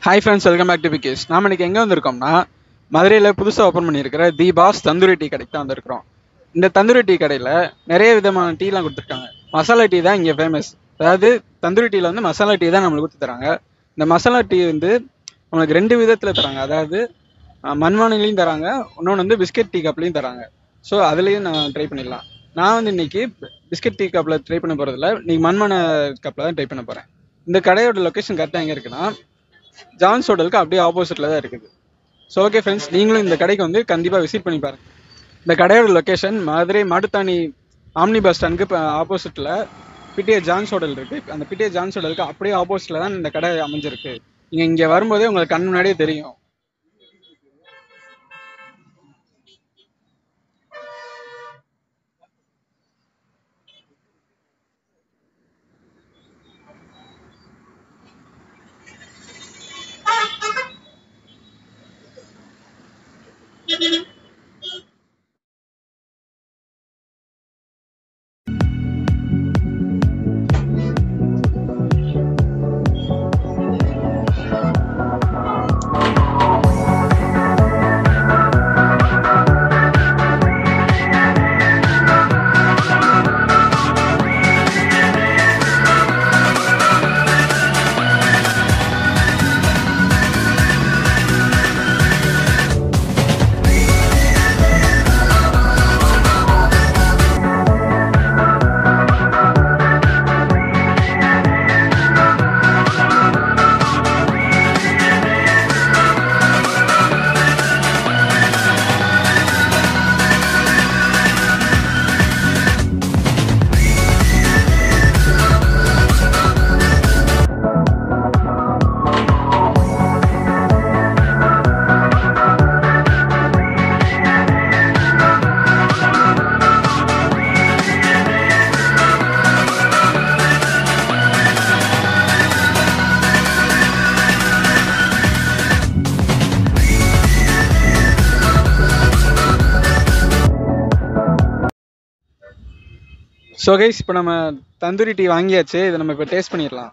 Hi friends welcome back to பிகேஸ் நாம இன்னைக்கு எங்கே வந்திருக்கோம்னா மதுரையில் புதுசாக ஓப்பன் பண்ணியிருக்கிற தி பாஸ் தந்தூரி டீ கடைக்கு தான் வந்திருக்கிறோம் இந்த தந்தூரி டீ கடையில் நிறைய விதமான டீலாம் கொடுத்துருக்காங்க மசாலா டீ தான் இங்கே ஃபேமஸ் அதாவது தந்தூரி டீயில் வந்து மசாலா டீ தான் நம்மளுக்கு கொடுத்து தராங்க இந்த மசாலா டீ வந்து நம்மளுக்கு ரெண்டு விதத்தில் தராங்க அதாவது அஹ், மண்பானையிலையும் தராங்க இன்னொன்று வந்து பிஸ்கட் டீ கப்லையும் தராங்க ஸோ அதுலேயும் நான் ட்ரை பண்ணிடலாம் நான் வந்து இன்னைக்கு பிஸ்கட் டீ கப்பில் ட்ரை பண்ண போகிறதில்ல இன்னைக்கு மண்பானை கப்பில் தான் ட்ரை பண்ண போகிறேன் இந்த கடையோட லொக்கேஷன் கரெக்டாக எங்கே இருக்குன்னா ஜான்ஸ் ஹோட்டலுக்கு அப்படியே ஆப்போசிட்ல தான் இருக்குது ஸோ ஓகே ஃப்ரெண்ட்ஸ் நீங்களும் இந்த கடைக்கு வந்து கண்டிப்பாக விசிட் பண்ணி பாருங்க இந்த கடையோட location Madurai Mattuthavani omni bus ஸ்டாண்டுக்கு இப்போ ஆப்போசிட்டில் பிடிஏ ஜான்ஸ் ஹோட்டல் இருக்கு அந்த பிடிஏ ஜான்ஸ் ஹோட்டலுக்கு அப்படியே ஆப்போசிட்ல தான் இந்த கடை அமைஞ்சிருக்கு நீங்கள் இங்கே வரும்போதே உங்களுக்கு கண் முன்னாடியே தெரியும் ஸோ கைஸ் இப்போ நம்ம தந்தூரி டீ வாங்கியாச்சு இதை நம்ம இப்போ டேஸ்ட் பண்ணிடலாம்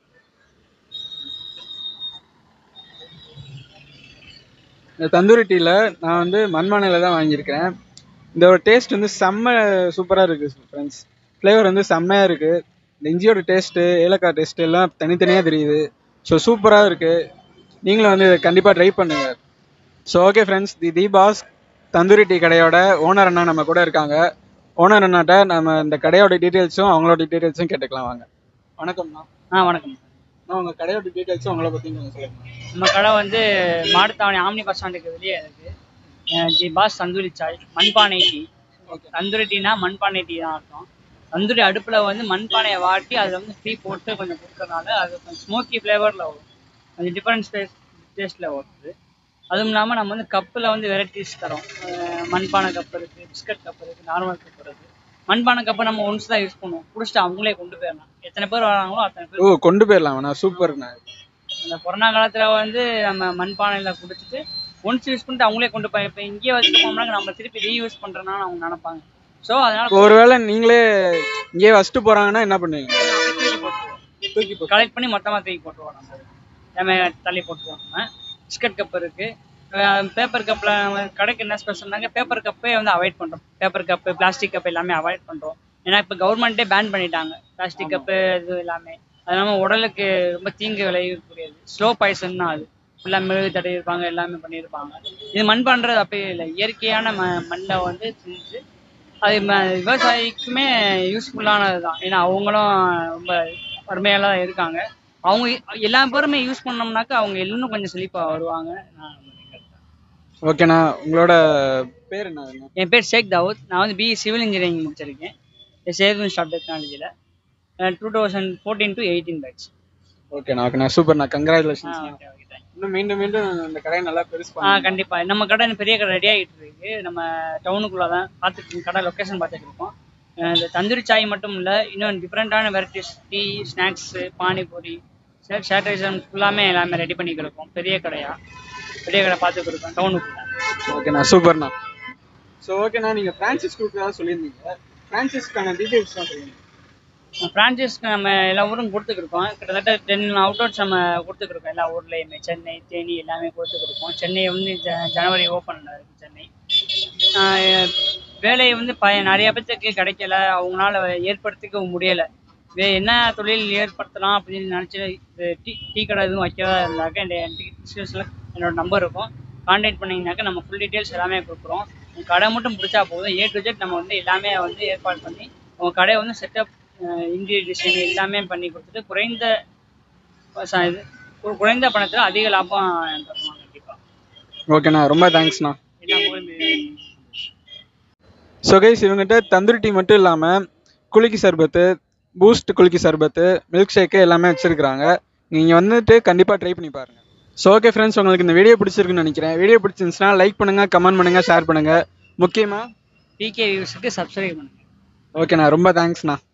இந்த தந்தூரி டீயில் நான் வந்து மண்பானையில் தான் வாங்கியிருக்கேன் இதோட டேஸ்ட் வந்து செம்ம சூப்பராக இருக்குது ஃப்ரெண்ட்ஸ் ஃப்ளேவர் வந்து செம்மையாக இருக்குது இந்த இஞ்சியோட டேஸ்ட்டு ஏலக்காய் டேஸ்ட்டு எல்லாம் தனித்தனியாக தெரியுது ஸோ சூப்பராக இருக்குது நீங்களும் வந்து இதை கண்டிப்பாக ட்ரை பண்ணுங்கள் so okay friends the the boss tandoori tea கடையோட ஓனர் அண்ணா நம்ம கூட இருக்காங்க ஓனர் அண்ணாட்ட நம்ம இந்த கடையோட டீட்டெயில்ஸும் அவங்களோட டீட்டெயில்ஸும் கேட்டுக்கலாம் வாங்க வணக்கம்ண்ணா ஆ வணக்கம் நான் உங்கள் கடையோட டீட்டெயில்ஸும் உங்களை பற்றி கொஞ்சம் சொல்லுங்கள் நம்ம கடை வந்து மாடுத்தாவணி ஆம்னி பஸ் ஸ்டாண்டுக்கு வெளியே இருக்கு அஹ் ஜி பாஸ் தந்தூரி சாய் மண்பானை டீ தந்தூரி டீனா மண்பானை டீ தான் அர்த்தம் தந்தூரி அடுப்பில் வந்து மண்பானையை வாட்டி அதில் வந்து டீ போட்டு கொஞ்சம் கொடுக்கறனால அது கொஞ்சம் ஸ்மோக்கி ஃப்ளேவரில் வரும் கொஞ்சம் டிஃப்ரெண்ட் டேஸ்ட் டேஸ்ட்டில் வருது அதுவும் இல்லாமல் நம்ம வந்து கப்பில் வந்து வெரைட்டிஸ் தரோம் அஹ் மண்பானை கப் இருக்குது பிஸ்கட் கப் இருக்குது நார்மல் கப் இருக்குது மண்பானை கப்பை நம்ம ஒன்ஸ் தான் யூஸ் பண்ணுவோம் குடிச்சிட்டு அவங்களே கொண்டு போயிடலாம் எத்தனை பேர் வராங்களோ அத்தனை பேர் ஓ கொண்டு போயிடலாம் நான் சூப்பர்ண்ணா இந்த கொரோனா காலத்துல வந்து நம்ம மண்பானையில குடிச்சிட்டு ஒன்ஸ் யூஸ் பண்ணிட்டு அவங்களே கொண்டு போய் இப்போ இங்கேயே வச்சுட்டு போனோம்னா நம்ம திருப்பி ரீயூஸ் பண்றோம்னா அவங்க நினைப்பாங்க ஸோ அதனால இப்போ ஒருவேளை நீங்களே இங்கேயே வச்சுட்டு போகிறாங்கன்னா என்ன பண்ணுவீங்க தூக்கி போட்டுருவோம் தூக்கி போ கலெக்ட் பண்ணி மொத்தமா தூக்கி போட்டுருவோம் நம்ம எல்லாமே தள்ளி போட்டுருவோம் நம்ம பிஸ்கட் கப் இருக்கு பேப்பர் கப்ல கடைக்கு என்ன ஸ்பெஷல்னாங்க பேப்பர் கப்பே வந்து அவாய்ட் பண்றோம் பேப்பர் கப்பு பிளாஸ்டிக் கப் எல்லாமே அவாய்ட் பண்றோம் ஏன்னா இப்போ கவர்மெண்ட்டே பேன் பண்ணிட்டாங்க பிளாஸ்டிக் கப்பு இது எல்லாமே அது இல்லாமல் உடலுக்கு ரொம்ப தீங்கு விளைவிக்கக்கூடியது ஸ்லோ பாய்சன் தான் அது ஃபுல்லாக மெழுகு தடவி இருப்பாங்க எல்லாமே பண்ணியிருப்பாங்க இது மண் பண்ணுறது அப்பயே இல்லை இயற்கையான ம மண்ணில் வந்து செஞ்சு அது ம- விவசாயிக்குமே யூஸ்ஃபுல்லானது தான் ஏன்னா அவங்களும் ரொம்ப வறுமையால தான் இருக்காங்க அவங்க எல்லா பேருமே யூஸ் பண்ணோம்னாக்கா அவங்க இன்னும் கொஞ்சம் செழிப்பாக வருவாங்க நான் நினைக்கிறேன். ஓகேண்ணா உங்களோட பேர் என்ன என் பேர் ஷேக் தாவூத் நான் வந்து பிஇ சிவில் இன்ஜினியரிங் முடிச்சிருக்கேன் சேதுவன் ஸ்டாப் டெக்னாலஜியில் two thousand fourteen to eighteen batch ஓகேண்ணா ஓகேண்ணா சூப்பர்ண்ணா ஆ கங்க்ராச்சுலேஷன்ஸ் ஓகே ஓகே தேங்க்ஸ் இன்னும் மீண்டும் மீண்டும் இந்த கடையை நல்லா பெருசு ஆ பண்ணுங்க கண்டிப்பா நம்ம கடை இன்னும் பெரிய கடை ரெடி ஆகிட்டு இருக்கு நம்ம டவுனுக்குள்ள தான் பார்த்துட்டு கடை லொக்கேஷன் பார்த்துட்டு இருக்கோம் அஹ் இந்த தந்தூரி சாய் மட்டும் இல்லை இன்னும் டிஃப்ரெண்ட்டான வெரைட்டிஸ் டீ ஸ்நாக்ஸு பானிபூரி சேட்டரைசன் ஃபுல்லாமே எல்லாமே ரெடி பண்ணி கொடுப்போம் பெரிய கடையா பெரிய கடை பார்த்து கொடுப்போம் டவுனுக்குள்ள ஓகேண்ணா சூப்பர்ண்ணா ஸோ ஓகேண்ணா நீங்கள் ஃப்ரான்சிஸ் கொடுக்குறதா சொல்லியிருந்தீங்க ஃப்ரான்சிஸ்க்கான டீட்டெயில்ஸ் தான் சொல்லுங்க ஃப்ரான்ச்சைஸ்க்கு நம்ம எல்லா ஊரும் கொடுத்துருக்கோம் கிட்டத்தட்ட டென் அவுட்லெட்ஸ் நம்ம கொடுத்துருக்கோம் எல்லா ஊர்லேயுமே சென்னை தேனி எல்லாமே கொடுத்துருக்கோம் சென்னை வந்து ஜ ஜனவரி ஓப்பன் இருக்கு சென்னை ஆஹ் வேலை வந்து ப நிறைய பேர்த்துக்கு கிடைக்கல அவங்களால ஏற்படுத்திக்க முடியலை வே என்ன தொழில் ஏற்படுத்தலாம் அப்படின்னு நினச்சி டீ டீ கடை எதுவும் வைக்கிறதா இருந்தாக்க இந்த டிஸ்கிரிப்ஷனில் என்னோட நம்பர் இருக்கும் கான்டாக்ட் பண்ணிங்கனாக்கா நம்ம ஃபுல் டீட்டெயில்ஸ் எல்லாமே கொடுக்குறோம் உங்கள் கடை மட்டும் பிடிச்சா போதும் ஏ டு ஜெட் நம்ம வந்து எல்லாமே வந்து ஏற்பாடு பண்ணி உங்கள் கடையை வந்து செட்டப் இன்டீரியர் டிசைன் எல்லாமே பண்ணி கொடுத்துட்டு குறைந்த ச- இது கு- குறைந்த பணத்தில் அதிக லாபம் தருவாங்க கண்டிப்பாக ஓகேண்ணா ரொம்ப தேங்க்ஸ்ண்ணா எல்லா ஊருமே ஸோ கைஸ் இவங்ககிட்ட தந்தூரி டீ மட்டும் இல்லாமல் குலுக்கி சர்பத்து பூஸ்ட் குலுக்கி சர்பத்து மில்க் ஷேக்கு எல்லாமே வச்சுருக்காங்க நீங்கள் வந்துட்டு கண்டிப்பாக ட்ரை பண்ணி பாருங்கள் ஸோ ஓகே ஃப்ரெண்ட்ஸ் உங்களுக்கு இந்த வீடியோ பிடிச்சிருக்குன்னு நினைக்கிறேன் வீடியோ பிடிச்சிருந்துச்சுன்னா லைக் பண்ணுங்கள் கமெண்ட் பண்ணுங்கள் ஷேர் பண்ணுங்கள் முக்கியமாக டிகே வியூஸுக்கு சப்ஸ்கிரைப் பண்ணுங்கள் ஓகேண்ணா ரொம்ப தேங்க்ஸ்ண்ணா